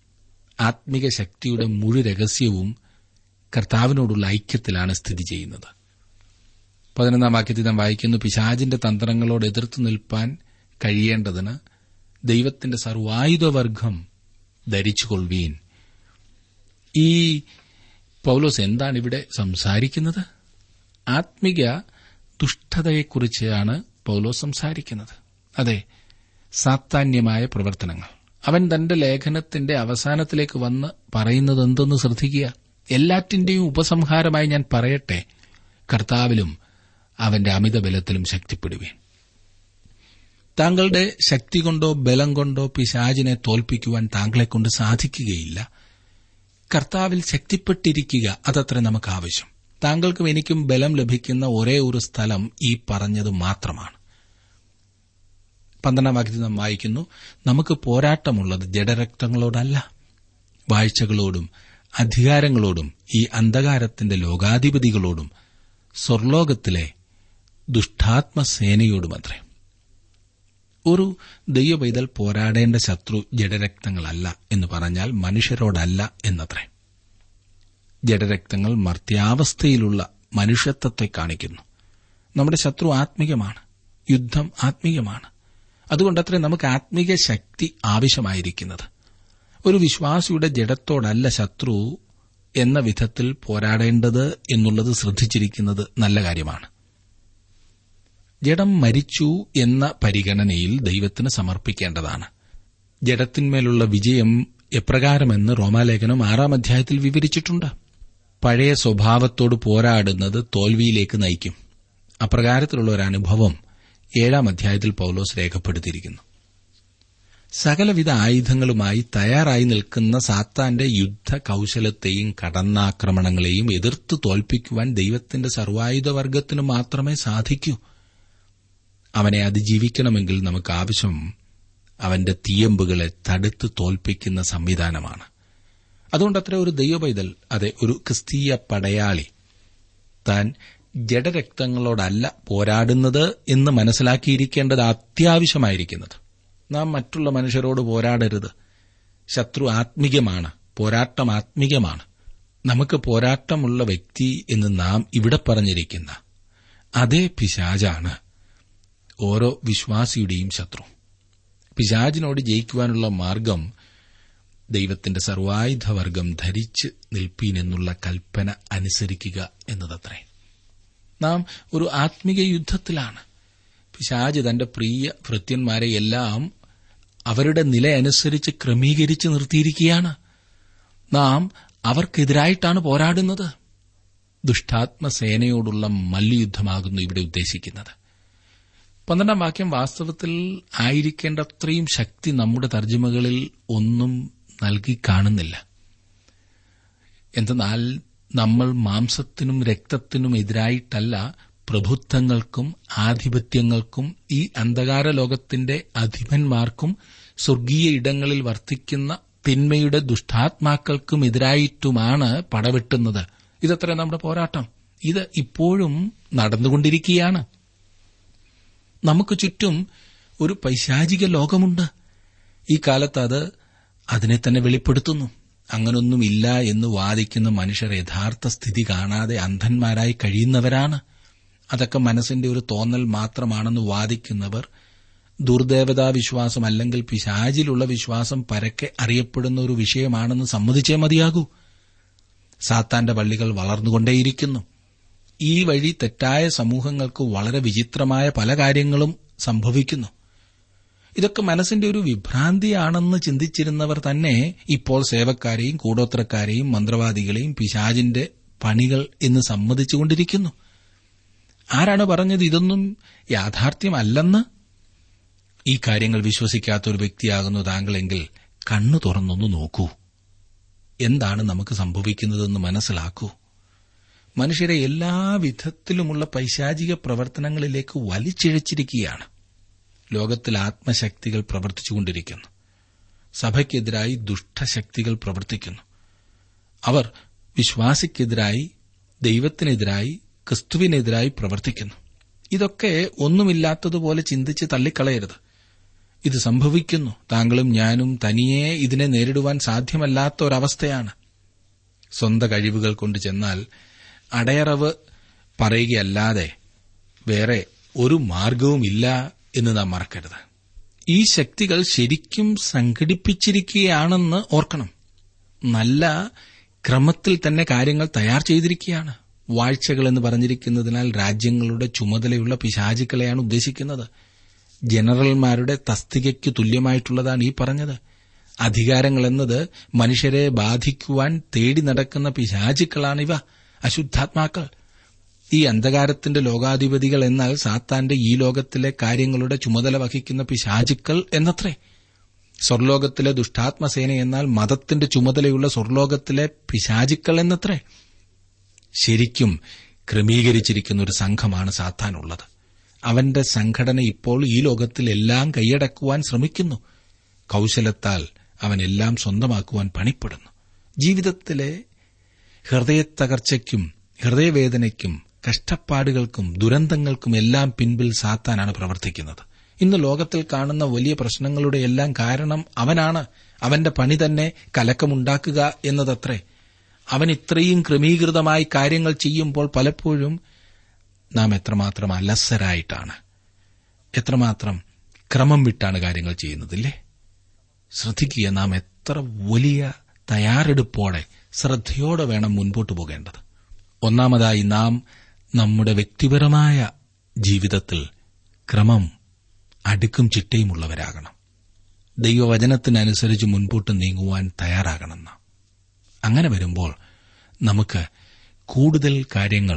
ആത്മിക ശക്തിയുടെ മുഴു രഹസ്യവും കർത്താവിനോടുള്ള ഐക്യത്തിലാണ് സ്ഥിതി ചെയ്യുന്നത് പതിനൊന്നാം വാക്യത്തിൽ നാം വായിക്കുന്നു പിശാജിന്റെ തന്ത്രങ്ങളോട് എതിർത്തു നിൽപ്പാൻ കഴിയേണ്ടതിന് ദൈവത്തിന്റെ സർവായുധവർഗം ധരിച്ചുകൊള്ളുവീൻ ഈ പൗലോസ് എന്താണ് ഇവിടെ സംസാരിക്കുന്നത് ആത്മിക ദുഷ്ടതയെക്കുറിച്ചാണ് പൗലോസ് സംസാരിക്കുന്നത് അതെ സാത്താന്യമായ പ്രവർത്തനങ്ങൾ അവൻ തന്റെ ലേഖനത്തിന്റെ അവസാനത്തിലേക്ക് വന്ന് പറയുന്നത് എന്തെന്ന് ശ്രദ്ധിക്കുക എല്ലാറ്റിന്റെയും ഉപസംഹാരമായി ഞാൻ പറയട്ടെ കർത്താവിലും അവന്റെ അമിത ബലത്തിലും ശക്തിപ്പെടുവേൻ താങ്കളുടെ ശക്തി കൊണ്ടോ ബലം കൊണ്ടോ പിശാചിനെ തോൽപ്പിക്കുവാൻ താങ്കളെക്കൊണ്ട് സാധിക്കുകയില്ല കർത്താവിൽ ശക്തിപ്പെട്ടിരിക്കുക അതത്ര നമുക്ക് ആവശ്യം താങ്കൾക്കും എനിക്കും ബലം ലഭിക്കുന്ന ഒരേ ഒരു സ്ഥലം ഈ പറഞ്ഞത് മാത്രമാണ് പന്ത്രണ്ടാം വാക്യത്തിൽ നാം വായിക്കുന്നു നമുക്ക് പോരാട്ടമുള്ളത് ജഡരക്തങ്ങളോടല്ല വാഴ്ചകളോടും അധികാരങ്ങളോടും ഈ അന്ധകാരത്തിന്റെ ലോകാധിപതികളോടും സ്വർലോകത്തിലെ ദുഷ്ടാത്മസേനയോടുമത്രേ ഒരു ദൈവപൈതൽ പോരാടേണ്ട ശത്രു ജഡരക്തങ്ങളല്ല എന്ന് പറഞ്ഞാൽ മനുഷ്യരോടല്ല എന്നത്രേ ജഡരക്തങ്ങൾ മർത്യാവസ്ഥയിലുള്ള മനുഷ്യത്വത്തെ കാണിക്കുന്നു നമ്മുടെ ശത്രു ആത്മീകമാണ് യുദ്ധം ആത്മീകമാണ് അതുകൊണ്ടത്രേ നമുക്ക് ആത്മീക ശക്തി ആവശ്യമായിരിക്കുന്നത് ഒരു വിശ്വാസിയുടെ ജഡത്തോടല്ല ശത്രു എന്ന വിധത്തിൽ പോരാടേണ്ടത് എന്നുള്ളത് ശ്രദ്ധിച്ചിരിക്കുന്നത് നല്ല കാര്യമാണ് ജഡം മരിച്ചു എന്ന പരിഗണനയിൽ ദൈവത്തിന് സമർപ്പിക്കേണ്ടതാണ് ജഡത്തിന്മേലുള്ള വിജയം എപ്രകാരമെന്ന് റോമാലേഖനം ആറാം അധ്യായത്തിൽ വിവരിച്ചിട്ടുണ്ട് പഴയ സ്വഭാവത്തോട് പോരാടുന്നത് തോൽവിയിലേക്ക് നയിക്കും അപ്രകാരത്തിലുള്ള ഒരു അനുഭവം ഏഴാം അധ്യായത്തിൽ പൌലോസ് രേഖപ്പെടുത്തിയിരിക്കുന്നു സകലവിധ ആയുധങ്ങളുമായി തയ്യാറായി നിൽക്കുന്ന സാത്താന്റെ യുദ്ധ കൌശലത്തെയും കടന്നാക്രമണങ്ങളെയും എതിർത്ത് തോൽപ്പിക്കുവാൻ ദൈവത്തിന്റെ സർവായുധവർഗത്തിന് മാത്രമേ സാധിക്കൂ അവനെ അതിജീവിക്കണമെങ്കിൽ നമുക്ക് ആവശ്യം അവന്റെ തീയമ്പുകളെ തടുത്ത് തോൽപ്പിക്കുന്ന സംവിധാനമാണ് അതുകൊണ്ടത്ര ഒരു ദൈവപൈതൽ അതെ ഒരു ക്രിസ്തീയ പടയാളി താൻ ജഡരക്തങ്ങളോടല്ല പോരാടുന്നത് എന്ന് മനസ്സിലാക്കിയിരിക്കേണ്ടത് അത്യാവശ്യമായിരിക്കുന്നത് നാം മറ്റുള്ള മനുഷ്യരോട് പോരാടരുത് ശത്രു ആത്മികമാണ് പോരാട്ടം ആത്മികമാണ് നമുക്ക് പോരാട്ടമുള്ള വ്യക്തി എന്ന് നാം ഇവിടെ പറഞ്ഞിരിക്കുന്ന അതേ പിശാജാണ് ഓരോ വിശ്വാസിയുടെയും ശത്രു പിശാജിനോട് ജയിക്കുവാനുള്ള മാർഗം ദൈവത്തിന്റെ സർവായുധവർഗം ധരിച്ച് നിൽപ്പീനെന്നുള്ള കൽപ്പന അനുസരിക്കുക എന്നതത്രേ നാം ഒരു ആത്മീക യുദ്ധത്തിലാണ് പിശാജ് തന്റെ പ്രിയ ഭൃത്യന്മാരെ എല്ലാം അവരുടെ നില അനുസരിച്ച് ക്രമീകരിച്ച് നിർത്തിയിരിക്കുകയാണ് നാം അവർക്കെതിരായിട്ടാണ് പോരാടുന്നത് ദുഷ്ടാത്മസേനയോടുള്ള മല്ലുയുദ്ധമാകുന്നു ഇവിടെ ഉദ്ദേശിക്കുന്നത് പന്ത്രണ്ടാം വാക്യം വാസ്തവത്തിൽ ആയിരിക്കേണ്ടത്രയും ശക്തി നമ്മുടെ തർജ്ജിമകളിൽ ഒന്നും നൽകി കാണുന്നില്ല എന്തെന്നാൽ നമ്മൾ മാംസത്തിനും രക്തത്തിനും എതിരായിട്ടല്ല പ്രഭുത്വങ്ങൾക്കും ആധിപത്യങ്ങൾക്കും ഈ അന്ധകാര ലോകത്തിന്റെ അധിപന്മാർക്കും സ്വർഗീയ ഇടങ്ങളിൽ വർത്തിക്കുന്ന തിന്മയുടെ ദുഷ്ടാത്മാക്കൾക്കും എതിരായിട്ടുമാണ് പടവെട്ടുന്നത് ഇതത്ര നമ്മുടെ പോരാട്ടം ഇത് ഇപ്പോഴും നടന്നുകൊണ്ടിരിക്കുകയാണ് നമുക്ക് ചുറ്റും ഒരു പൈശാചിക ലോകമുണ്ട് ഈ കാലത്ത് അത് അതിനെ തന്നെ വെളിപ്പെടുത്തുന്നു അങ്ങനൊന്നുമില്ല എന്ന് വാദിക്കുന്ന മനുഷ്യർ യഥാർത്ഥ സ്ഥിതി കാണാതെ അന്ധന്മാരായി കഴിയുന്നവരാണ് അതൊക്കെ മനസ്സിന്റെ ഒരു തോന്നൽ മാത്രമാണെന്ന് വാദിക്കുന്നവർ ദുർദേവതാ വിശ്വാസം അല്ലെങ്കിൽ പിശാചിലുള്ള വിശ്വാസം പരക്കെ അറിയപ്പെടുന്ന ഒരു വിഷയമാണെന്ന് സമ്മതിച്ചേ മതിയാകൂ സാത്താന്റെ പള്ളികൾ വളർന്നുകൊണ്ടേയിരിക്കുന്നു ഈ വഴി തെറ്റായ സമൂഹങ്ങൾക്ക് വളരെ വിചിത്രമായ പല കാര്യങ്ങളും സംഭവിക്കുന്നു ഇതൊക്കെ മനസ്സിന്റെ ഒരു വിഭ്രാന്തിയാണെന്ന് ചിന്തിച്ചിരുന്നവർ തന്നെ ഇപ്പോൾ സേവക്കാരെയും കൂടോത്രക്കാരെയും മന്ത്രവാദികളെയും പിശാജിന്റെ പണികൾ എന്ന് സമ്മതിച്ചുകൊണ്ടിരിക്കുന്നു ആരാണ് പറഞ്ഞത് ഇതൊന്നും യാഥാർത്ഥ്യമല്ലെന്ന് ഈ കാര്യങ്ങൾ വിശ്വസിക്കാത്ത ഒരു വ്യക്തിയാകുന്നു താങ്കളെങ്കിൽ കണ്ണു തുറന്നൊന്ന് നോക്കൂ എന്താണ് നമുക്ക് സംഭവിക്കുന്നതെന്ന് മനസ്സിലാക്കൂ മനുഷ്യരെ എല്ലാ വിധത്തിലുമുള്ള പൈശാചിക പ്രവർത്തനങ്ങളിലേക്ക് വലിച്ചിഴച്ചിരിക്കുകയാണ് ലോകത്തിൽ ആത്മശക്തികൾ പ്രവർത്തിച്ചുകൊണ്ടിരിക്കുന്നു സഭയ്ക്കെതിരായി ദുഷ്ടശക്തികൾ പ്രവർത്തിക്കുന്നു അവർ വിശ്വാസിക്കെതിരായി ദൈവത്തിനെതിരായി ക്രിസ്തുവിനെതിരായി പ്രവർത്തിക്കുന്നു ഇതൊക്കെ ഒന്നുമില്ലാത്തതുപോലെ ചിന്തിച്ച് തള്ളിക്കളയരുത് ഇത് സംഭവിക്കുന്നു താങ്കളും ഞാനും തനിയെ ഇതിനെ നേരിടുവാൻ സാധ്യമല്ലാത്ത ഒരവസ്ഥയാണ് സ്വന്തം കഴിവുകൾ കൊണ്ട് ചെന്നാൽ അടയറവ് പറയുകയല്ലാതെ വേറെ ഒരു മാർഗവുമില്ല എന്ന് നാം മറക്കരുത് ഈ ശക്തികൾ ശരിക്കും സംഘടിപ്പിച്ചിരിക്കുകയാണെന്ന് ഓർക്കണം നല്ല ക്രമത്തിൽ തന്നെ കാര്യങ്ങൾ തയ്യാർ ചെയ്തിരിക്കുകയാണ് വാഴ്ചകൾ എന്ന് പറഞ്ഞിരിക്കുന്നതിനാൽ രാജ്യങ്ങളുടെ ചുമതലയുള്ള പിശാചുക്കളെയാണ് ഉദ്ദേശിക്കുന്നത് ജനറൽമാരുടെ തസ്തികയ്ക്ക് തുല്യമായിട്ടുള്ളതാണ് ഈ പറഞ്ഞത് അധികാരങ്ങൾ എന്നത് മനുഷ്യരെ ബാധിക്കുവാൻ തേടി നടക്കുന്ന പിശാചുക്കളാണിവ അശുദ്ധാത്മാക്കൾ ഈ അന്ധകാരത്തിന്റെ ലോകാധിപതികൾ എന്നാൽ സാത്താന്റെ ഈ ലോകത്തിലെ കാര്യങ്ങളുടെ ചുമതല വഹിക്കുന്ന പിശാചുക്കൾ എന്നത്രേ സ്വർലോകത്തിലെ ദുഷ്ടാത്മസേന എന്നാൽ മതത്തിന്റെ ചുമതലയുള്ള സ്വർലോകത്തിലെ പിശാചുക്കൾ എന്നത്രേ ശരിക്കും ക്രമീകരിച്ചിരിക്കുന്ന ഒരു സംഘമാണ് സാത്താനുള്ളത് അവന്റെ സംഘടന ഇപ്പോൾ ഈ ലോകത്തിൽ എല്ലാം കൈയടക്കുവാൻ ശ്രമിക്കുന്നു കൌശലത്താൽ അവൻ എല്ലാം സ്വന്തമാക്കുവാൻ പണിപ്പെടുന്നു ജീവിതത്തിലെ ഹൃദയത്തകർച്ചയ്ക്കും ഹൃദയവേദനയ്ക്കും കഷ്ടപ്പാടുകൾക്കും ദുരന്തങ്ങൾക്കും എല്ലാം പിൻപിൽ സാത്താനാണ് പ്രവർത്തിക്കുന്നത് ഇന്ന് ലോകത്തിൽ കാണുന്ന വലിയ പ്രശ്നങ്ങളുടെ എല്ലാം കാരണം അവനാണ് അവന്റെ പണി തന്നെ കലക്കമുണ്ടാക്കുക എന്നതത്രേ അവൻ ഇത്രയും ക്രമീകൃതമായി കാര്യങ്ങൾ ചെയ്യുമ്പോൾ പലപ്പോഴും നാം എത്രമാത്രം അലസരായിട്ടാണ് എത്രമാത്രം ക്രമം വിട്ടാണ് കാര്യങ്ങൾ ചെയ്യുന്നതില്ലേ ശ്രദ്ധിക്കുക നാം എത്ര വലിയ തയ്യാറെടുപ്പോടെ ശ്രദ്ധയോടെ വേണം മുൻപോട്ടു പോകേണ്ടത് ഒന്നാമതായി നാം നമ്മുടെ വ്യക്തിപരമായ ജീവിതത്തിൽ ക്രമം അടുക്കും ചിട്ടയുമുള്ളവരാകണം ദൈവവചനത്തിനനുസരിച്ച് മുൻപോട്ട് നീങ്ങുവാൻ തയ്യാറാകണം നാം അങ്ങനെ വരുമ്പോൾ നമുക്ക് കൂടുതൽ കാര്യങ്ങൾ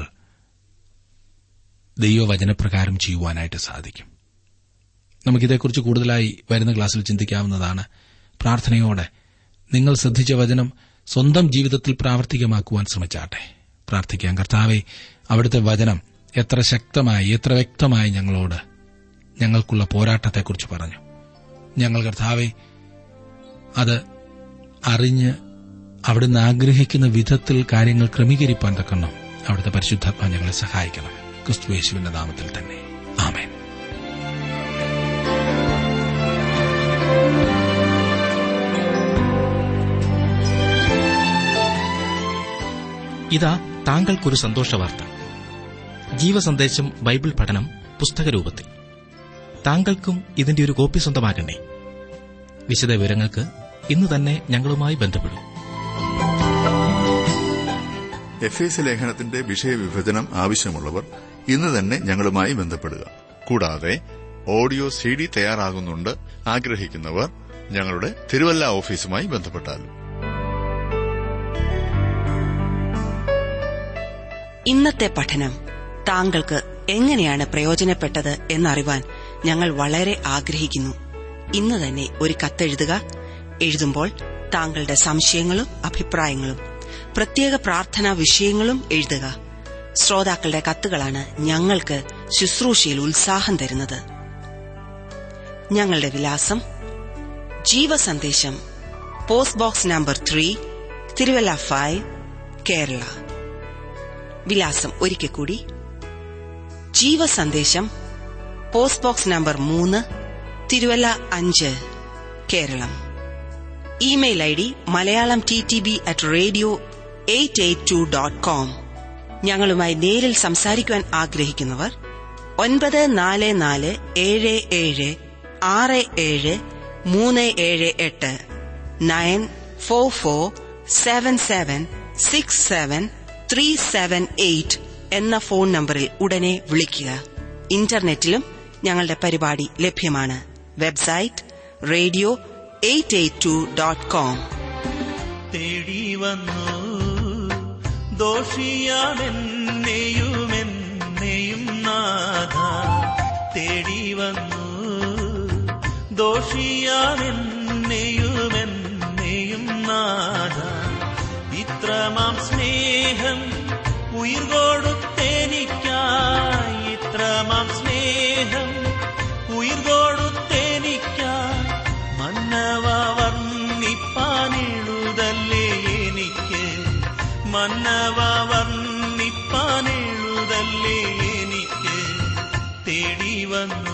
ദൈവവചനപ്രകാരം ചെയ്യുവാനായിട്ട് സാധിക്കും നമുക്കിതേക്കുറിച്ച് കൂടുതലായി വരുന്ന ക്ലാസ്സിൽ ചിന്തിക്കാവുന്നതാണ് പ്രാർത്ഥനയോടെ നിങ്ങൾ ശ്രദ്ധിച്ച വചനം സ്വന്തം ജീവിതത്തിൽ പ്രാവർത്തികമാക്കുവാൻ ശ്രമിച്ചാട്ടെ പ്രാർത്ഥിക്കാം കർത്താവെ അവിടുത്തെ വചനം എത്ര ശക്തമായി എത്ര വ്യക്തമായി ഞങ്ങളോട് ഞങ്ങൾക്കുള്ള പോരാട്ടത്തെക്കുറിച്ച് പറഞ്ഞു ഞങ്ങൾ കർത്താവെ അത് അറിഞ്ഞ് അവിടുന്ന് ആഗ്രഹിക്കുന്ന വിധത്തിൽ കാര്യങ്ങൾ ക്രമീകരിപ്പാൻ തക്കണം അവിടുത്തെ പരിശുദ്ധാത്മ ഞങ്ങളെ സഹായിക്കണം ക്രിസ്തു യേശുവിന്റെ നാമത്തിൽ തന്നെ ആമേൻ ഇതാ താങ്കൾക്കൊരു സന്തോഷവാർത്ത ജീവസന്ദേശം ബൈബിൾ പഠനം പുസ്തകരൂപത്തിൽ താങ്കൾക്കും ഇതിന്റെ ഒരു കോപ്പി സ്വന്തമാകണ്ടേ വിശദ വിവരങ്ങൾക്ക് ഇന്ന് തന്നെ ഞങ്ങളുമായി ബന്ധപ്പെടൂ എഫ് എസ് ലേഖനത്തിന്റെ വിഷയവിഭജനം ആവശ്യമുള്ളവർ ഇന്ന് തന്നെ ഞങ്ങളുമായി ബന്ധപ്പെടുക കൂടാതെ ഓഡിയോ സി ഡി തയ്യാറാകുന്നുണ്ട് ആഗ്രഹിക്കുന്നവർ ഞങ്ങളുടെ തിരുവല്ല ഓഫീസുമായി ബന്ധപ്പെട്ടാലും ഇന്നത്തെ പഠനം താങ്കൾക്ക് എങ്ങനെയാണ് പ്രയോജനപ്പെട്ടത് എന്നറിവാൻ ഞങ്ങൾ വളരെ ആഗ്രഹിക്കുന്നു ഇന്ന് തന്നെ ഒരു കത്തെഴുതുക എഴുതുമ്പോൾ താങ്കളുടെ സംശയങ്ങളും അഭിപ്രായങ്ങളും പ്രത്യേക പ്രാർത്ഥനാ വിഷയങ്ങളും എഴുതുക ശ്രോതാക്കളുടെ കത്തുകളാണ് ഞങ്ങൾക്ക് ശുശ്രൂഷയിൽ ഉത്സാഹം തരുന്നത് ഞങ്ങളുടെ വിലാസം Jeevasandesham post box number three Thiruvalla five Kerala വിലാസം ഒരിക്കൽ കൂടി ജീവസന്ദേശം പോസ്റ്റ് ബോക്സ് നമ്പർ മൂന്ന് തിരുവല്ല അഞ്ച് Keralam email I D Malayalam T T B at radio eight eight two dot com ഞങ്ങളുമായി നേരിൽ സംസാരിക്കുവാൻ ആഗ്രഹിക്കുന്നവർ ഒൻപത് നാല് നാല് ഏഴ് ഏഴ് ആറ് ഏഴ് മൂന്ന് ഏഴ് എട്ട് nine four four seven seven six seven three seven eight എന്ന ഫോൺ നമ്പറിൽ ഉടനെ വിളിക്കുക ഇന്റർനെറ്റിലും ഞങ്ങളുടെ പരിപാടി ലഭ്യമാണ് website radio eight eight two dot com തേടി വന്നു ദോഷിയാണെന്നെയുമെന്നെയും നാഥ തേടി വന്നു ദോഷിയാണെന്നെയുമെന്നെയും നാഥ ഇത്രമാം സ്നേഹം ഉയിർ കൊടുത്തെനിക്കായി ഇത്രമാം സ്നേഹം ഉയിർ കൊടുത്തെനിക്കായി മന്നവ വർണ്ണിപ്പാനെഴുതല്ലേ എനിക്ക് മന്നവ വർണ്ണിപ്പാനെഴുതല്ലേ എനിക്ക് തേടി വന്നു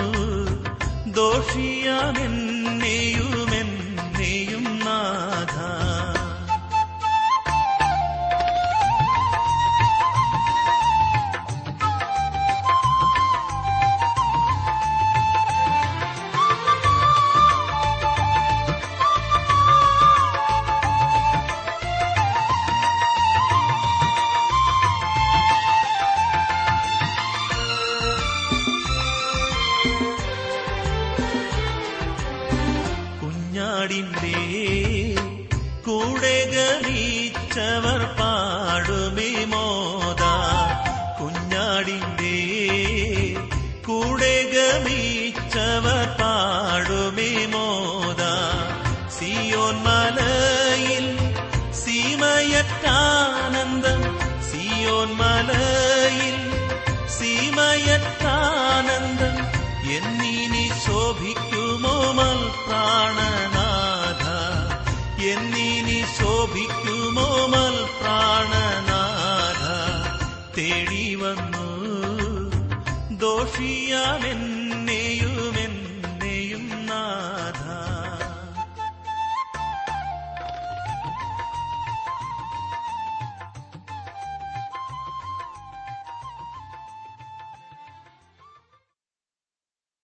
ദോഷിയാണെന്നെയുമെന്നെയും നാഥ കുഞ്ഞാടിന്റെ കൂടെ ഗമിച്ചവർ പാടുമേ മോദ കുഞ്ഞാടിന്റെ കൂടെ ഗമിച്ചവർ പാടുമേ മോദ സിയോൻ മലയിൽ സീമയറ്റാനന്ദം സിയോൻ തേടി വന്നു ദോഷിയാമെന്നെയും